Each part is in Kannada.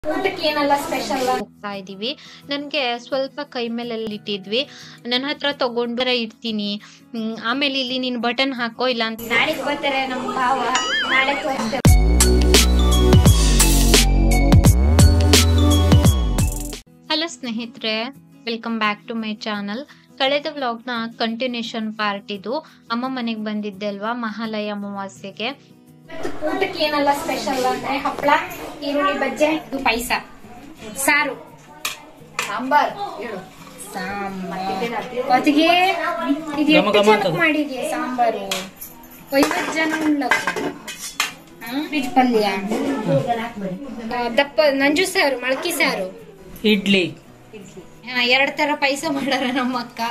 ಊಟಕ್ಕೆ ಏನೆಲ್ಲ ಸ್ಪೆಷಲ್ ಹೋಗ್ತಾ ಇದೀವಿ ನನ್ಗೆ ಸ್ವಲ್ಪ ಕೈ ಮೇಲೆ ಇಟ್ಟಿದ್ವಿ ನನ್ನ ಹತ್ರ ತಗೊಂಡ್ರೆ ಇಡ್ತೀನಿ ಹ್ಮ್, ಆಮೇಲೆ ಇಲ್ಲಿ ನೀನ್ ಬಟನ್ ಹಾಕೋ ಇಲ್ಲ ಅಂತ ನಾಳೆಗೆ ಬರ್ತಾರೆ ನಮ್ಮ ಭಾವ ನಾಳೆ ತೋರಿಸ್ತೇವೆ ಹಲೋ ಸ್ನೇಹಿತರೆ welcome back to my channel ಕಳೆದ ವ್ಲಾಗ್ ನ ಕಂಟಿನ್ಯೂಷನ್ ಪಾರ್ಟ್ ಇದು ಅಮ್ಮ ಮನೆಗೆ ಬಂದಿದ್ದೆ ಅಲ್ವಾ ಮಹಾಲಯ ಅಮಾವಾಸ್ಯೆಗೆ ಊಟಕ್ಕೆ ಏನೆಲ್ಲ ಸ್ಪೆಷಲ್ ಅಂದ್ರೆ ಹಪ್ಪಳ ಈರುಳ್ಳಿ ಬಜ್ಜೆ ಇದು ಪಾಯಸ ಸಾರು ಸಾಂಬಾರ್ ಹೇಳು ಒತ್ತಿಗೆ ಇದು ಘಮ ಎಷ್ಟು ಘಮ ಜನಕ್ಕೆ ಅಂತದು. ಮಾಡಿದ್ಯಾ ಸಾಂಬಾರು ಐವತ್ತು ಜನ ಉಣ್ಣಕ್ಕೆ ಫ್ರಿಜ್ ಪಲ್ಯ ಆ, ದಪ್ಪ ನಂಜು ಸಾರು ಮಳಕಿ ಸಾರು ಇಡ್ಲಿ ಆ, ಎರಡ್ ತರ ಪಾಯಸ ಮಾಡಾರ ನಮ್ಮ ಅಕ್ಕ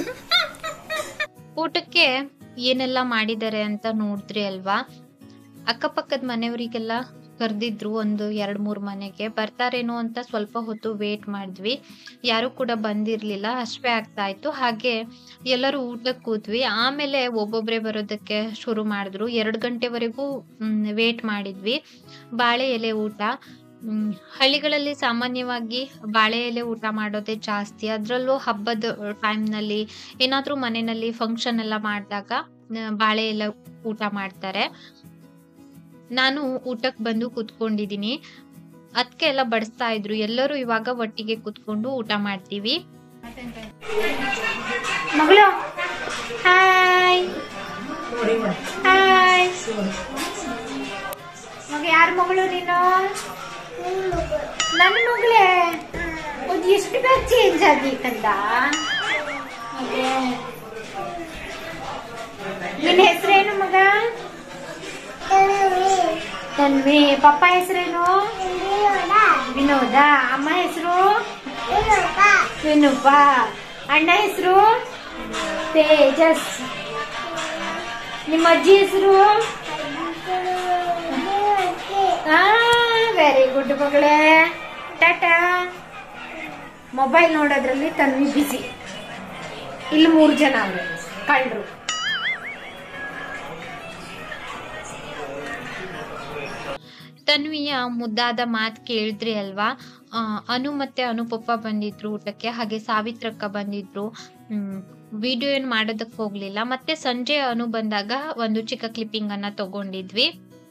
ಊಟಕ್ಕೆ ಏನೆಲ್ಲ ಮಾಡಿದ್ದಾರೆ ಅಂತ ನೋಡಿದ್ರಿ ಅಲ್ವಾ ಅಕ್ಕಪಕ್ಕದ ಮನೆಯವರಿಗೆಲ್ಲ ಕರೆದಿದ್ರು ಒಂದು ಎರಡ್ ಮೂರ್ ಮನೆಗೆ ಬರ್ತಾರೇನೋ ಅಂತ ಸ್ವಲ್ಪ ಹೊತ್ತು ವೇಟ್ ಮಾಡಿದ್ವಿ ಯಾರು ಕೂಡ ಬಂದಿರ್ಲಿಲ್ಲ ಹಶ್ವೆ ಆಗ್ತಾ ಇತ್ತು ಹಾಗೆ ಎಲ್ಲರೂ ಊಟಕ್ಕೆ ಕೂತ್ವಿ ಆಮೇಲೆ ಒಬ್ಬೊಬ್ರೆ ಬರೋದಕ್ಕೆ ಶುರು ಮಾಡಿದ್ರು ಎರಡು ಗಂಟೆವರೆಗೂ ವೇಟ್ ಮಾಡಿದ್ವಿ ಬಾಳೆ ಎಲೆ ಊಟ ಹ್ಮ್, ಹಳ್ಳಿಗಳಲ್ಲಿ ಸಾಮಾನ್ಯವಾಗಿ ಬಾಳೆ ಎಲೆ ಊಟ ಮಾಡೋದೇ ಜಾಸ್ತಿ ಅದರಲ್ಲೂ ಹಬ್ಬದ ಟೈಮ್ನಲ್ಲಿ ಏನಾದ್ರೂ ಮನೆಯಲ್ಲಿ ಫಂಕ್ಷನ್ ಎಲ್ಲ ಮಾಡಿದಾಗ ಬಾಳೆ ಎಲೆ ಊಟ ಮಾಡ್ತಾರೆ ನಾನು ಊಟಕ್ಕೆ ಬಂದು ಕೂತ್ಕೊಂಡಿದ್ದೀನಿ ಅದಕ್ಕೆ ಎಲ್ಲ ಬಡಿಸ್ತಾ ಇದ್ರು ಎಲ್ಲರೂ ಇವಾಗ ಒಟ್ಟಿಗೆ ಕೂತ್ಕೊಂಡು ಊಟ ಮಾಡ್ತೀವಿ ಮಗಳು ಹಾಯ್ ಹಾಯ್ ಮಗ ಯಾರ ಮಗಳು ನೀನು ನನ್ನ ಮಗಳೇ ಅದು ಎಷ್ಟು ಬೇಗ ಚೇಂಜ್ ಆಗೀತಂದ ನಿನ್ನ ಹೆಸರೇನು ಮಗ ತನ್ವಿ ಪಪ್ಪ ಹೆಸರೇನು ವಿನೋದ ಅಮ್ಮ ಹೆಸರು ವಿನುಪ ಅಣ್ಣ ಹೆಸರು ತೇಜಸ್ ನಿಮ್ಮ ಅಜ್ಜಿ ಹೆಸರು ವೆರಿ ಗುಡ್ ಮಗಳೇ ಟಾಟಾ ಮೊಬೈಲ್ ನೋಡೋದ್ರಲ್ಲಿ ತನ್ವಿ ಬಿಸಿ ಇಲ್ಲಿ ಮೂರು ಜನ ಅವ್ರೆ ಕಳ್ರು ತನ್ವಿಯ ಮುದ್ದಾದ ಮಾತು ಕೇಳಿದ್ರಿ ಅಲ್ವಾ ಆ, ಅನು ಮತ್ತೆ ಅನುಪಪ್ಪ ಬಂದಿದ್ರು ಊಟಕ್ಕೆ ಹಾಗೆ ಸಾವಿತ್ರಕ್ಕ ಬಂದಿದ್ರು ಹ್ಮ್ ವಿಡಿಯೋ ಏನ್ ಮಾಡೋದಕ್ಕೆ ಹೋಗ್ಲಿಲ್ಲ ಮತ್ತೆ ಸಂಜೆ ಅನು ಬಂದಾಗ ಒಂದು ಚಿಕ್ಕ ಕ್ಲಿಪ್ಪಿಂಗ್ ಅನ್ನ ತಗೊಂಡಿದ್ವಿ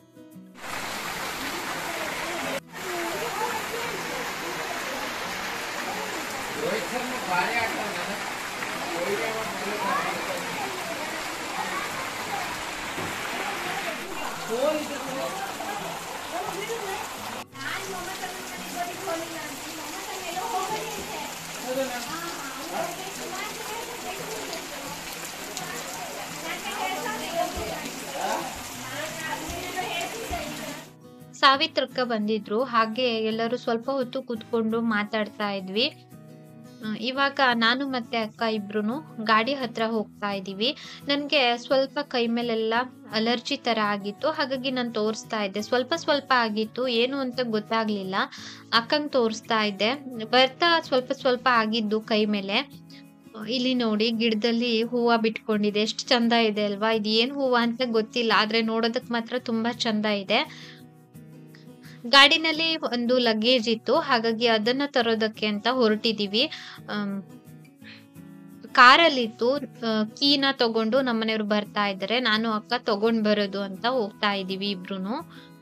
ಸಾವಿತ್ರಕ್ಕ ಬಂದಿದ್ರು ಹಾಗೆ ಎಲ್ಲರೂ ಸ್ವಲ್ಪ ಹೊತ್ತು ಕೂತ್ಕೊಂಡು ಮಾತಾಡ್ತಾ ಇದ್ವಿ ಆ, ಇವಾಗ ನಾನು ಮತ್ತೆ ಅಕ್ಕ ಇಬ್ರು ಗಾಡಿ ಹತ್ರ ಹೋಗ್ತಾ ಇದೀವಿ ನನ್ಗೆ ಸ್ವಲ್ಪ ಕೈ ಮೇಲೆಲ್ಲ ಅಲರ್ಜಿ ತರ ಆಗಿತ್ತು ಹಾಗಾಗಿ ನಾನು ತೋರಿಸ್ತಾ ಇದ್ದೆ ಸ್ವಲ್ಪ ಸ್ವಲ್ಪ ಆಗಿತ್ತು ಏನು ಅಂತ ಗೊತ್ತಾಗ್ಲಿಲ್ಲ ಅಕ್ಕಂಗ್ ತೋರಿಸ್ತಾ ಇದ್ದೆ ಬರ್ತಾ ಸ್ವಲ್ಪ ಸ್ವಲ್ಪ ಆಗಿದ್ದು ಕೈ ಮೇಲೆ ಇಲ್ಲಿ ನೋಡಿ ಗಿಡದಲ್ಲಿ ಹೂವ ಬಿಟ್ಕೊಂಡಿದೆ ಎಷ್ಟು ಚಂದ ಇದೆ ಅಲ್ವಾ ಇದು ಏನ್ ಹೂವ ಅಂತ ಗೊತ್ತಿಲ್ಲ ಆದ್ರೆ ನೋಡೋದಕ್ ಮಾತ್ರ ತುಂಬಾ ಚಂದ ಇದೆ ಗಾಡಿನಲ್ಲಿ ಒಂದು ಲಗೇಜ್ ಇತ್ತು ಹಾಗಾಗಿ ಅದನ್ನ ತರೋದಕ್ಕೆ ಅಂತ ಹೊರಟಿದೀವಿ ಕಾರಲ್ಲಿತ್ತು ಕೀನ ತಗೊಂಡು ನಮ್ಮನೆಯವ್ರು ಬರ್ತಾ ಇದ್ದಾರೆ ನಾನು ಅಕ್ಕ ತಗೊಂಡ್ ಬರೋದು ಅಂತ ಹೋಗ್ತಾ ಇದೀವಿ ಇಬ್ರುನು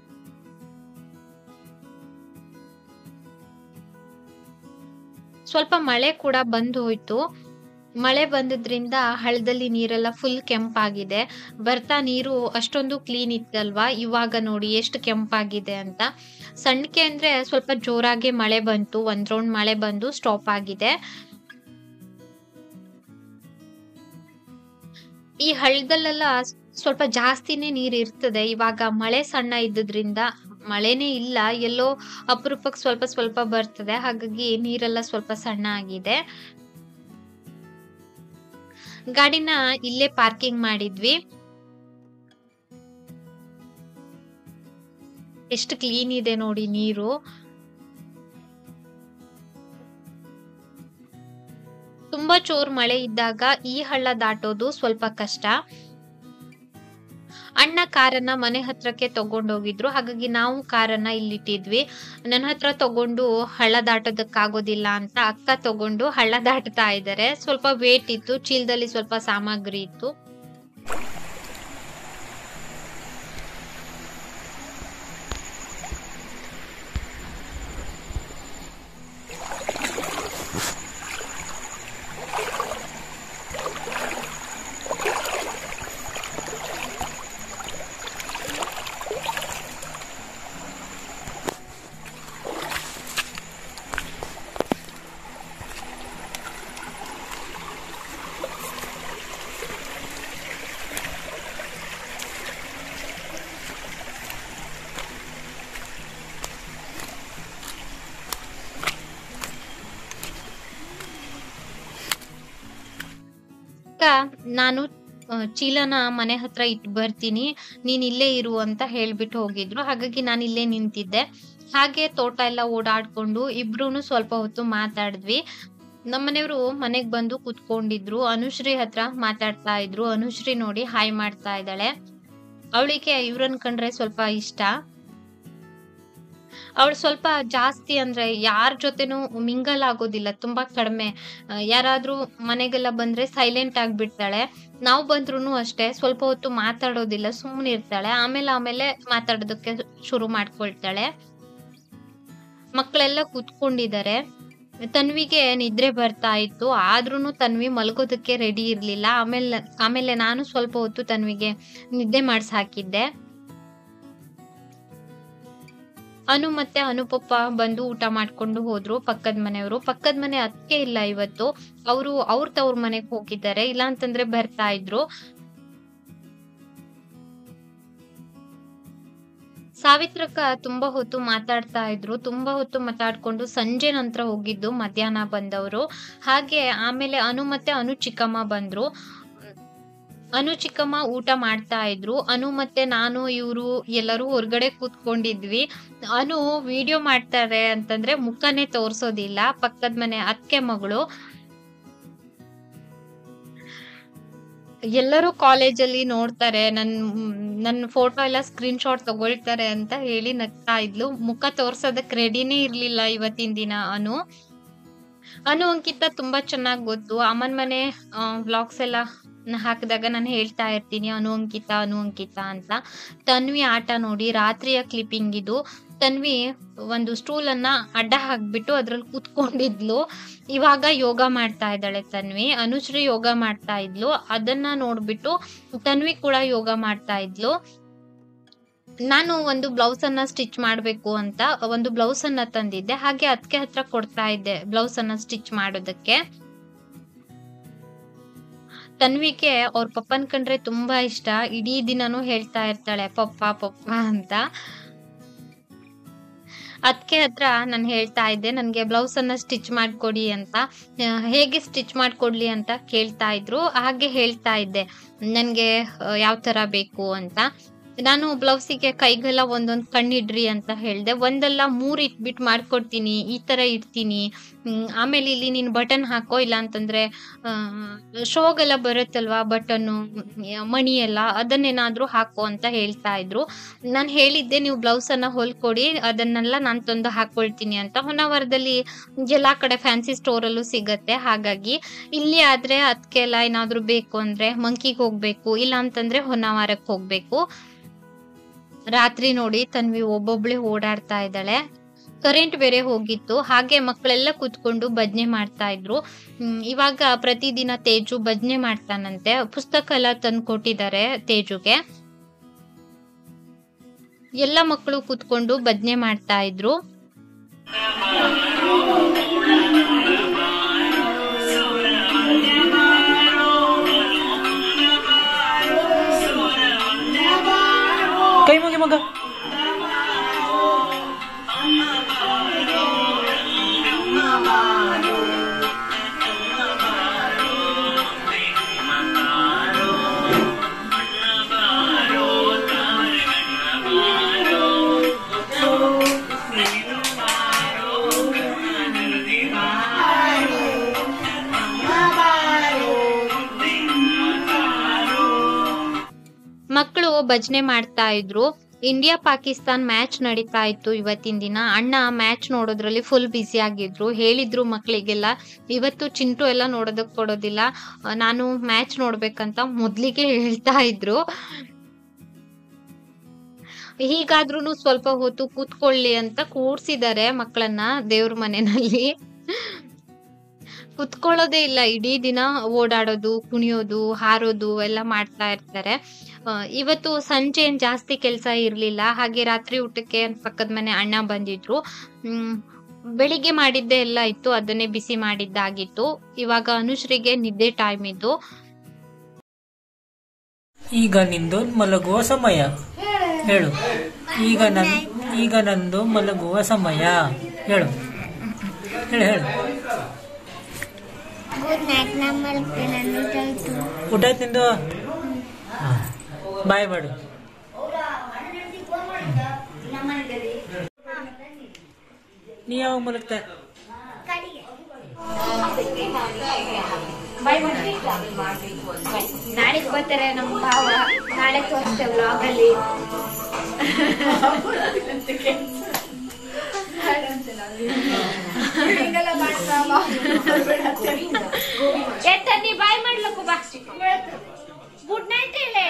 ಸ್ವಲ್ಪ ಮಳೆ ಕೂಡ ಬಂದು ಹೋಯ್ತು ಮಳೆ ಬಂದಿದ್ರಿಂದ ಹಳ್ಳದಲ್ಲಿ ನೀರೆಲ್ಲ ಫುಲ್ ಕೆಂಪಾಗಿದೆ ಬರ್ತಾ ನೀರು ಅಷ್ಟೊಂದು ಕ್ಲೀನ್ ಇತ್ತಲ್ವಾ ಇವಾಗ ನೋಡಿ ಎಷ್ಟು ಕೆಂಪಾಗಿದೆ ಅಂತ ಸಣ್ಣಕೆ ಅಂದ್ರೆ ಸ್ವಲ್ಪ ಜೋರಾಗಿ ಮಳೆ ಬಂತು ಒಂದ್ ರೌಂಡ್ ಮಳೆ ಬಂದು ಸ್ಟಾಪ್ ಆಗಿದೆ ಈ ಹಳ್ಳದಲ್ಲೆಲ್ಲ ಸ್ವಲ್ಪ ಜಾಸ್ತಿನೇ ನೀರ್ ಇರ್ತದೆ ಇವಾಗ ಮಳೆ ಸಣ್ಣ ಇದ್ದದ್ರಿಂದ ಮಳೆನೇ ಇಲ್ಲ ಎಲ್ಲೋ ಅಪರೂಪಕ್ಕೆ ಸ್ವಲ್ಪ ಸ್ವಲ್ಪ ಬರ್ತದೆ ಹಾಗಾಗಿ ನೀರೆಲ್ಲ ಸ್ವಲ್ಪ ಸಣ್ಣ ಆಗಿದೆ ಗಾಡಿನ ಇಲ್ಲೇ ಪಾರ್ಕಿಂಗ್ ಮಾಡಿದ್ವಿ ಎಷ್ಟು ಕ್ಲೀನ್ ಇದೆ ನೋಡಿ ನೀರು ತುಂಬಾ ಜೋರ್ ಮಳೆ ಇದ್ದಾಗ ಈ ಹಳ್ಳ ದಾಟೋದು ಸ್ವಲ್ಪ ಕಷ್ಟ ಅಣ್ಣ ಕಾರನ್ನ ಮನೆ ಹತ್ರಕ್ಕೆ ತಗೊಂಡೋಗಿದ್ರು ಹಾಗಾಗಿ ನಾವು ಕಾರನ್ನ ಇಲ್ಲಿಟ್ಟಿದ್ವಿ ನನ್ನ ಹತ್ರ ತಗೊಂಡು ಹಳ್ಳ ದಾಟೋದಕ್ಕಾಗೋದಿಲ್ಲ ಅಂತ ಅಕ್ಕ ತಗೊಂಡು ಹಳ್ಳ ದಾಟ್ತಾ ಇದ್ದಾರೆ ಸ್ವಲ್ಪ ವೇಟ್ ಇತ್ತು ಚೀಲದಲ್ಲಿ ಸ್ವಲ್ಪ ಸಾಮಗ್ರಿ ಇತ್ತು ಅಕ್ಕ ನಾನು ಆ, ಚೀಲನ ಮನೆ ಹತ್ರ ಇಟ್ಟು ಬರ್ತೀನಿ ನೀನ್ ಇಲ್ಲೇ ಇರು ಅಂತ ಹೇಳ್ಬಿಟ್ಟು ಹೋಗಿದ್ರು ಹಾಗಾಗಿ ನಾನು ಇಲ್ಲೇ ನಿಂತಿದ್ದೆ ಹಾಗೆ ತೋಟ ಎಲ್ಲ ಓಡಾಡ್ಕೊಂಡು ಇಬ್ರು ಸ್ವಲ್ಪ ಹೊತ್ತು ಮಾತಾಡಿದ್ವಿ ನಮ್ಮನೆಯವರು ಮನೆಗ್ ಬಂದು ಕುತ್ಕೊಂಡಿದ್ರು ಅನುಶ್ರೀ ಹತ್ರ ಮಾತಾಡ್ತಾ ಇದ್ರು ಅನುಶ್ರೀ ನೋಡಿ ಹಾಯ್ ಮಾಡ್ತಾ ಇದ್ದಾಳೆ ಅವಳಿಗೆ ಇವ್ರನ್ ಕಂಡ್ರೆ ಸ್ವಲ್ಪ ಇಷ್ಟ ಅವಳು ಸ್ವಲ್ಪ ಜಾಸ್ತಿ ಅಂದ್ರೆ ಯಾರ ಜೊತೆನೂ ಮಿಂಗಲ್ ಆಗೋದಿಲ್ಲ ತುಂಬಾ ಕಡಿಮೆ ಆ, ಯಾರಾದ್ರೂ ಮನೆಗೆಲ್ಲ ಬಂದ್ರೆ ಸೈಲೆಂಟ್ ಆಗ್ಬಿಡ್ತಾಳೆ ನಾವು ಬಂದ್ರು ಅಷ್ಟೇ ಸ್ವಲ್ಪ ಹೊತ್ತು ಮಾತಾಡೋದಿಲ್ಲ ಸುಮ್ಮನೆ ಇರ್ತಾಳೆ ಆಮೇಲೆ ಆಮೇಲೆ ಮಾತಾಡೋದಕ್ಕೆ ಶುರು ಮಾಡ್ಕೊಳ್ತಾಳೆ ಮಕ್ಕಳೆಲ್ಲ ಕೂತ್ಕೊಂಡಿದ್ದಾರೆ ತನ್ವಿಗೆ ನಿದ್ರೆ ಬರ್ತಾ ಇತ್ತು ಆದ್ರೂನು ತನ್ವಿ ಮಲ್ಗೋದಕ್ಕೆ ರೆಡಿ ಇರ್ಲಿಲ್ಲ ಆಮೇಲೆ ಆಮೇಲೆ ನಾನು ಸ್ವಲ್ಪ ಹೊತ್ತು ತನ್ವಿಗೆ ನಿದ್ದೆ ಮಾಡ್ಸಿ ಹಾಕಿದ್ದೆ ಅನು ಮತ್ತೆ ಅನುಪಪ್ಪ ಬಂದು ಊಟ ಮಾಡ್ಕೊಂಡು ಹೋದ್ರು ಪಕ್ಕದ ಮನೆಯವರು ಪಕ್ಕದ ಮನೆ ಅತ್ತೆ ಇಲ್ಲ ಇವತ್ತು ಅವರು ಅವ್ರ ತವ್ರ ಮನೆಗೆ ಹೋಗಿದ್ದಾರೆ ಇಲ್ಲ ಅಂತಂದ್ರೆ ಬರ್ತಾ ಇದ್ರು ಸಾವಿತ್ರಕ್ಕ ತುಂಬಾ ಹೊತ್ತು ಮಾತಾಡ್ತಾ ಇದ್ರು ತುಂಬಾ ಹೊತ್ತು ಮಾತಾಡ್ಕೊಂಡು ಸಂಜೆ ನಂತರ ಹೋಗಿದ್ದು ಮಧ್ಯಾಹ್ನ ಬಂದವರು ಹಾಗೆ ಆಮೇಲೆ ಅನು ಮತ್ತೆ ಅನು ಚಿಕ್ಕಮ್ಮ ಬಂದ್ರು ಅನು ಚಿಕ್ಕಮ್ಮ ಊಟ ಮಾಡ್ತಾ ಇದ್ರು ಅನು ಮತ್ತೆ ನಾನು ಇವರು ಎಲ್ಲರೂ ಹೊರಗಡೆ ಕೂತ್ಕೊಂಡಿದ್ವಿ ಅನು ವಿಡಿಯೋ ಮಾಡ್ತಾರೆ ಅಂತಂದ್ರೆ ಮುಖನೇ ತೋರ್ಸೋದಿಲ್ಲ ಪಕ್ಕದ ಮನೆ ಅತ್ತೆ ಮಗಳು ಎಲ್ಲರೂ ಕಾಲೇಜಲ್ಲಿ ನೋಡ್ತಾರೆ ನನ್ ನನ್ನ ಫೋಟೋ ಎಲ್ಲ ಸ್ಕ್ರೀನ್ ಶಾಟ್ ತಗೊಳ್ತಾರೆ ಅಂತ ಹೇಳಿ ನಗ್ತಾ ಇದ್ಲು ಮುಖ ತೋರ್ಸೋದಕ್ ರೆಡಿನೇ ಇರ್ಲಿಲ್ಲ ಇವತ್ತಿನ ದಿನ ಅನು ಅನು ಅಂಕಿತ ತುಂಬಾ ಚೆನ್ನಾಗ್ ಗೊತ್ತು ಅಮ್ಮನ್ ಮನೆ ವ್ಲಾಗ್ಸ್ ಎಲ್ಲ ಹಾಕಿದಾಗ ನಾನು ಹೇಳ್ತಾ ಇರ್ತೀನಿ ಅನು ಅಂಕಿತ ಅನು ಅಂಕಿತ ಅಂತ ತನ್ವಿ ಆಟ ನೋಡಿ ರಾತ್ರಿಯ ಕ್ಲಿಪ್ಪಿಂಗ್ ಇದು ತನ್ವಿ ಒಂದು ಸ್ಟೂಲ್ ಅನ್ನ ಅಡ್ಡ ಹಾಕ್ಬಿಟ್ಟು ಅದ್ರಲ್ಲಿ ಕೂತ್ಕೊಂಡಿದ್ಲು ಇವಾಗ ಯೋಗ ಮಾಡ್ತಾ ಇದ್ದಾಳೆ ತನ್ವಿ ಅನುಶ್ರೀ ಯೋಗ ಮಾಡ್ತಾ ಇದ್ಲು ಅದನ್ನ ನೋಡ್ಬಿಟ್ಟು ತನ್ವಿ ಕೂಡ ಯೋಗ ಮಾಡ್ತಾ ಇದ್ಲು ನಾನು ಒಂದು ಬ್ಲೌಸ್ ಅನ್ನ ಸ್ಟಿಚ್ ಮಾಡ್ಬೇಕು ಅಂತ ಒಂದು ಬ್ಲೌಸ್ ಅನ್ನ ತಂದಿದ್ದೆ ಹಾಗೆ ಅದಕ್ಕೆ ಹತ್ರ ಕೊಡ್ತಾ ಇದ್ದೆ ಬ್ಲೌಸ್ ಅನ್ನ ಸ್ಟಿಚ್ ಮಾಡೋದಕ್ಕೆ ತನ್ವಿಗೆ ಅವ್ರ ಪಪ್ಪನ್ ಕಂಡ್ರೆ ತುಂಬಾ ಇಷ್ಟ ಇಡೀ ದಿನಾನು ಹೇಳ್ತಾ ಇರ್ತಾಳೆ ಪಪ್ಪ ಪಪ್ಪ ಅಂತ ಅದಕ್ಕೆ ಹತ್ರ ನಾನು ಹೇಳ್ತಾ ಇದ್ದೆ ನನಗೆ ಬ್ಲೌಸ್ ಅನ್ನ ಸ್ಟಿಚ್ ಮಾಡ್ಕೊಡಿ ಅಂತ ಆ, ಹೇಗೆ ಸ್ಟಿಚ್ ಮಾಡ್ಕೊಡ್ಲಿ ಅಂತ ಕೇಳ್ತಾ ಇದ್ರು ಹಾಗೆ ಹೇಳ್ತಾ ಇದ್ದೆ ನನಗೆ ಯಾವ ತರ ಬೇಕು ಅಂತ ನಾನು ಬ್ಲೌಸಿಗೆ ಕೈಗೆಲ್ಲ ಒಂದೊಂದು ಕಣ್ಣಿಡ್ರಿ ಅಂತ ಹೇಳ್ದೆ ಒಂದಲ್ಲ ಮೂರ್ ಇಟ್ಬಿಟ್ಟು ಮಾಡ್ಕೊಡ್ತೀನಿ ಈ ತರ ಇಡ್ತೀನಿ ಹ್ಮ್, ಆಮೇಲೆ ಇಲ್ಲಿ ನೀನು ಬಟನ್ ಹಾಕೋ ಇಲ್ಲ ಅಂತಂದ್ರೆ ಶೋಗೆಲ್ಲ ಬರುತ್ತಲ್ವಾ ಬಟನ್ನು ಮಣಿ ಎಲ್ಲ ಅದನ್ನೇನಾದ್ರೂ ಹಾಕೋ ಅಂತ ಹೇಳ್ತಾ ಇದ್ರು ನಾನು ಹೇಳಿದ್ದೆ ನೀವು ಬ್ಲೌಸ್ ಅನ್ನ ಹೊಲ್ಕೊಡಿ ಅದನ್ನೆಲ್ಲ ನಾನು ತಂದು ಹಾಕೊಳ್ತೀನಿ ಅಂತ ಹೊನ್ನಾವರದಲ್ಲಿ ಎಲ್ಲಾ ಕಡೆ ಫ್ಯಾನ್ಸಿ ಸ್ಟೋರ್ ಅಲ್ಲೂ ಸಿಗತ್ತೆ ಹಾಗಾಗಿ ಇಲ್ಲಿ ಆದ್ರೆ ಅದಕ್ಕೆಲ್ಲ ಏನಾದ್ರೂ ಬೇಕು ಅಂದ್ರೆ ಮಂಕಿಗೆ ಹೋಗ್ಬೇಕು ಇಲ್ಲ ಅಂತಂದ್ರೆ ಹೊನ್ನಾವರಕ್ಕೆ ಹೋಗ್ಬೇಕು ರಾತ್ರಿ ನೋಡಿ ತನ್ವಿ ಒಬ್ಬೊಬ್ಳೆ ಓಡಾಡ್ತಾ ಇದ್ದಾಳೆ ಕರೆಂಟ್ ಬೇರೆ ಹೋಗಿತ್ತು ಹಾಗೆ ಮಕ್ಕಳೆಲ್ಲ ಕೂತ್ಕೊಂಡು ಭಜನೆ ಮಾಡ್ತಾ ಇದ್ರು ಹ್ಮ್, ಇವಾಗ ಪ್ರತಿದಿನ ತೇಜು ಭಜನೆ ಮಾಡ್ತಾನಂತೆ ಪುಸ್ತಕ ಎಲ್ಲ ತಂದು ಕೊಟ್ಟಿದ್ದಾರೆ ತೇಜುಗೆ ಎಲ್ಲ ಮಕ್ಕಳು ಕೂತ್ಕೊಂಡು ಭಜನೆ ಮಾಡ್ತಾ ಇದ್ರು ಕೈ ಮುಗಿ ಮಗ ಮಕ್ಕಳು ಭಜನೆ ಮಾಡ್ತಾ ಇದ್ರು ಇಂಡಿಯಾ ಪಾಕಿಸ್ತಾನ್ ಮ್ಯಾಚ್ ನಡೀತಾ ಇತ್ತು ಇವತ್ತಿನ ದಿನ ಅಣ್ಣ ಮ್ಯಾಚ್ ನೋಡೋದ್ರಲ್ಲಿ ಫುಲ್ ಬ್ಯುಸಿ ಆಗಿದ್ರು ಹೇಳಿದ್ರು ಮಕ್ಕಳಿಗೆಲ್ಲ ಇವತ್ತು ಚಿಂಟು ಎಲ್ಲ ನೋಡೋದಕ್ ಕೊಡೋದಿಲ್ಲ ಆ, ನಾನು ಮ್ಯಾಚ್ ನೋಡ್ಬೇಕಂತ ಮೊದ್ಲಿಗೆ ಹೇಳ್ತಾ ಇದ್ರು ಹೀಗಾದ್ರೂ ಸ್ವಲ್ಪ ಹೊತ್ತು ಕೂತ್ಕೊಳ್ಳಿ ಅಂತ ಕೂರ್ಸಿದ್ದಾರೆ ಮಕ್ಕಳನ್ನ ದೇವ್ರ ಮನೆಯಲ್ಲಿ ಕುತ್ಕೊಳ್ಳೋದೇ ಇಲ್ಲ ಇಡೀ ದಿನ ಓಡಾಡೋದು ಕುಣಿಯೋದು ಹಾರೋದು ಎಲ್ಲ ಮಾಡ್ತಾ ಇರ್ತಾರೆ ಆ, ಇವತ್ತು ಸಂಜೆ ಏನ್ ಜಾಸ್ತಿ ಕೆಲಸ ಇರ್ಲಿಲ್ಲ ಹಾಗೆ ರಾತ್ರಿ ಊಟಕ್ಕೆ ಪಕ್ಕದ ಮನೆ ಅಣ್ಣ ಬಂದಿದ್ರು ಹ್ಮ್ ಬೆಳಿಗ್ಗೆ ಮಾಡಿದ್ದೆ ಎಲ್ಲ ಇತ್ತು ಅದನ್ನೇ ಬಿಸಿ ಮಾಡಿದ್ದಾಗಿತ್ತು ಇವಾಗ ಅನುಶ್ರೀಗೆ ನಿದ್ದೆ ಟೈಮ್ ಇದ್ದು ಈಗ ನಿಂದು ಮಲಗುವ ಸಮಯ ಹೇಳು ಈಗ ನನ್ ಈಗ ನಂದು ಮಲಗುವ ಸಮಯ ಹೇಳು ಹೇಳು ಹೇಳು ಗುಡ್ ನೈಟ್ ನಾ ಮಲ್ತೀನಿ ಅನ್ನೋದಾಯ್ತು ಊಟ ಆಯ್ತು ನಿಂದು ಬಾಯ್ ಮಾಡು ನೀ ಯಾವಾಗ ಮಲಗ್ತಾ ನಾಳೆಗ್ ಬರ್ತಾರೆ ನಮ್ಮ ಭಾವ ನಾಳೆ ತೋರಿಸ್ತೇವೆ ವ್ಲಾಗ್ ಅಲ್ಲಿ ಎತ್ತ ನೀ ಬಾಯ್ ಮಾಡ್ಲಕ್ಕು ಬಾ ಗುಡ್ ನೈಟ್ ಹೇಳೆ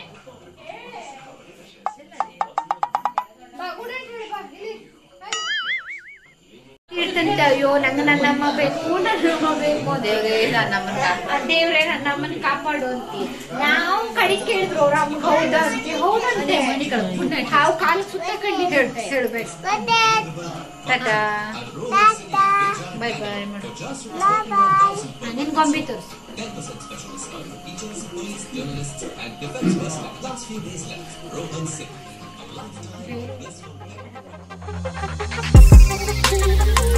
ಇರ್ತಂತೆ ಅಯ್ಯೋ ನಂಗೆ ನನ್ನಮ್ಮ ಬೇಕು ನನ್ನಮ್ಮ ಬೇಕು ದೇವ್ರೇ ನನ್ನಮ್ಮನ ದೇವ್ರೇ ನನ್ನಮ್ಮನ ಕಾಪಾಡು ಅಂತಿ ನಾವು ಕಡಿ ಕೇಳಿದ್ರು ಅವ್ರ ಅಮ್ಮ ಹೌದಾ ಅಂತಿ ಹೌದಂತೆ ಹಾವು ಕಾಲು ಸುತ್ತ ಕಂಡಿ ಹೇಳ್ಬೇಕು ಟಾಟಾ ಬಾಯ್ ಬಾಯ್ ಮಾಡು ನಿನ್ ಗೊಂಬೆ ತೋರಿಸು Thank you.